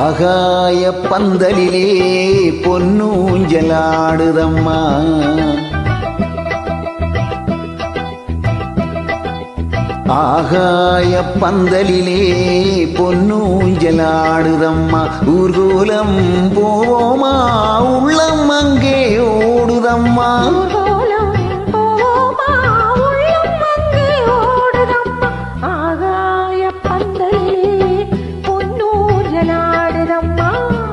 ஆகாய பந்தலிலே பொன்னூஞ்சலாடுதம்மா ஆகாய பந்தலிலே பொன்னூஞ்சலாடுதம்மா ஊர்கோலம் போவோமா உள்ளம் அங்கே ஓடுதம்மா ஊர்வலம் போவோமா, உள்ளம் அங்கே ஓடுதம்மா. ஆகாய பந்தலிலே பொன்னூஞ்சலாடுதம்மா.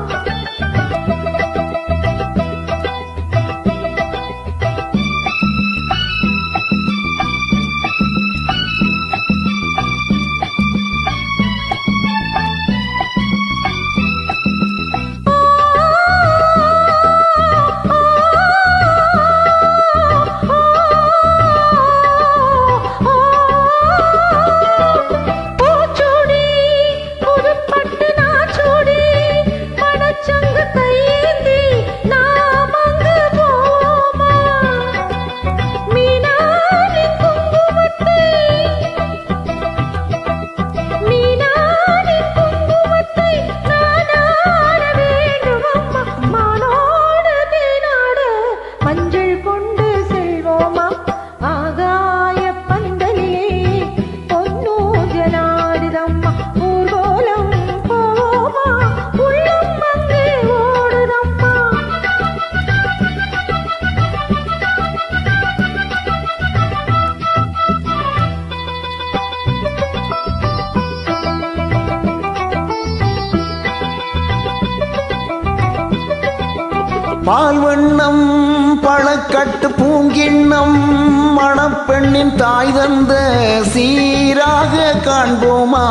பூச்சூடி, புதுப்பட்டு நாச்சூடி, மணச்சங்கு கையேந்தி நாம் அங்கு போவோமா? மீனாடி குங்குமத்தை மீனாடி குங்குமத்தை நானாட வேண்டுமம்மா மானோடு தேனாட மஞ்சள் கொண்டு செல்வோமா ஆகாய பந்தலிலே பொன்னூஞ்சலாடுதம்மா ஊர்வலம் போவோமா உள்ளம் அங்கே ஓடுதம்மா பால் வண்ணம் பழக்கட்டு பூங்கிண்ணம் மணப்பெண்ணின் தாய் தந்த சீராக காண்போமா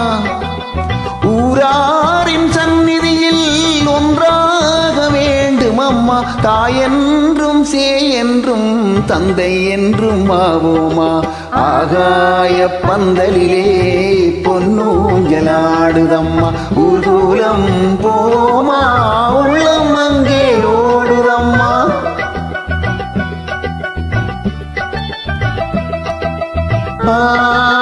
ஊராரின் சந்நிதியில் ஒன்றாக வேண்டும் அம்மா தாயென்றும் சே என்றும் தந்தை என்றும் ஆவோமா ஆகாய பந்தலிலே பொன்னூஞ்சலாடுதம்மா ஊர்கூலம் போமா உள்ளம் அங்கே ஓடுதம்மா ஆ